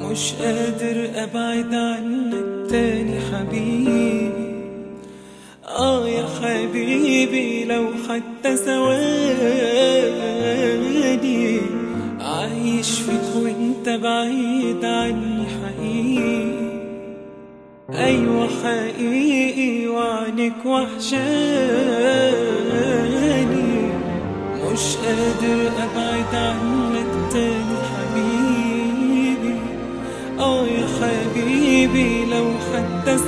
مش قادر ابعد عنك تاني حبيبي اه يا حبيبي لو حتى ثواني عايش فيك وانت بعيد عني حقيقي ايوه حقيقي وعنك وحشاني مش قادر ابعد عنك تاني حبيبي اه يا حبيبي لو حتى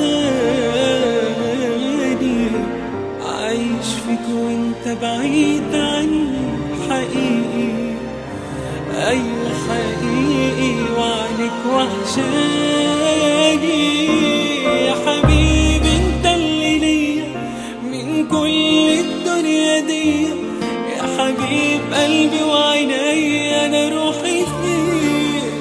ثواني عايش فيك وانت بعيد عني حقيقي ايوه حقيقي وعنك وحشاني يا حبيبي انت اللي ليا من كل الدنيا دي يا حبيب قلبي وعيني انا روحي فيك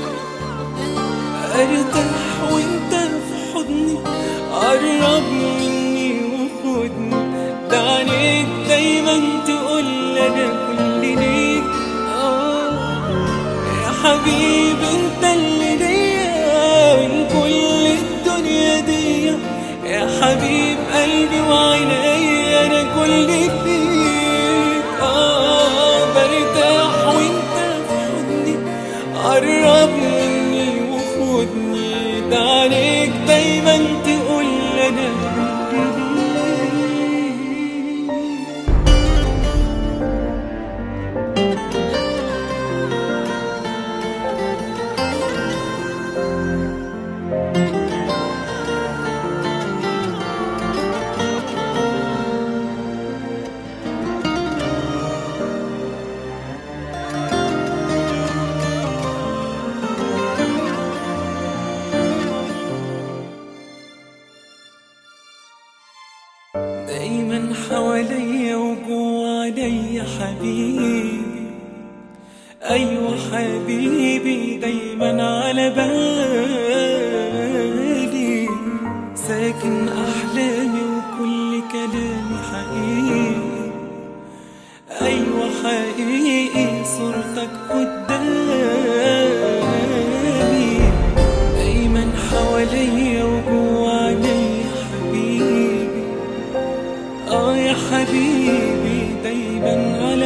ارتاح وانت في حضني قرب مني وخدني ده عليك دايما تقول انا كل ليك اه يا حبيبي انت اللي ليا من كل الدنيا دي يا حبيب قلبي وعيني انا كل فيك اه برتاح وانت في حضني قرب مني وخدني ده عليك دايما تقول انا كل ليك دايما حواليا وجوا عليا حبيبي ايوه حبيبي دايما على بالي ساكن احلامي وكل كلامي حقيقي ايوه حقيقي صورتك قدامي دايما حواليا وجوا عليا حبيبي اه يا حبيبي دايما على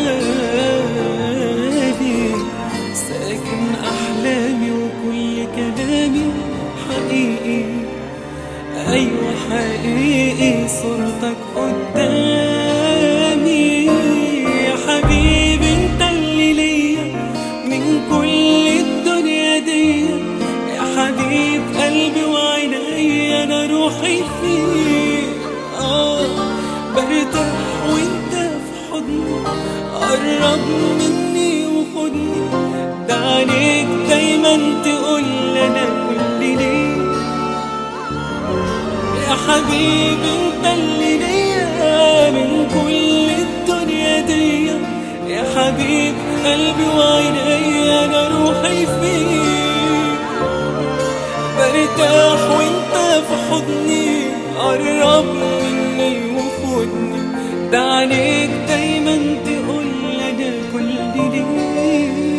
بالي ساكن احلامي وكل كلامي حقيقي ايوه حقيقي صورتك قدامي يا حبيبي انت اللي ليا من كل الدنيا دي يا حبيب قلبي وعيني انا روحي فيك اه برتاح وانت في حضني قرب مني وخدني ده عليك دايما تقول انا كل ليك يا حبيبي انت اللي ليا من كل الدنيا دي يا حبيب قلبي وعيني انا روحي فيك برتاح وانت في حضني قرب مني وخدني ده عليك دايما تقول انا كل ليك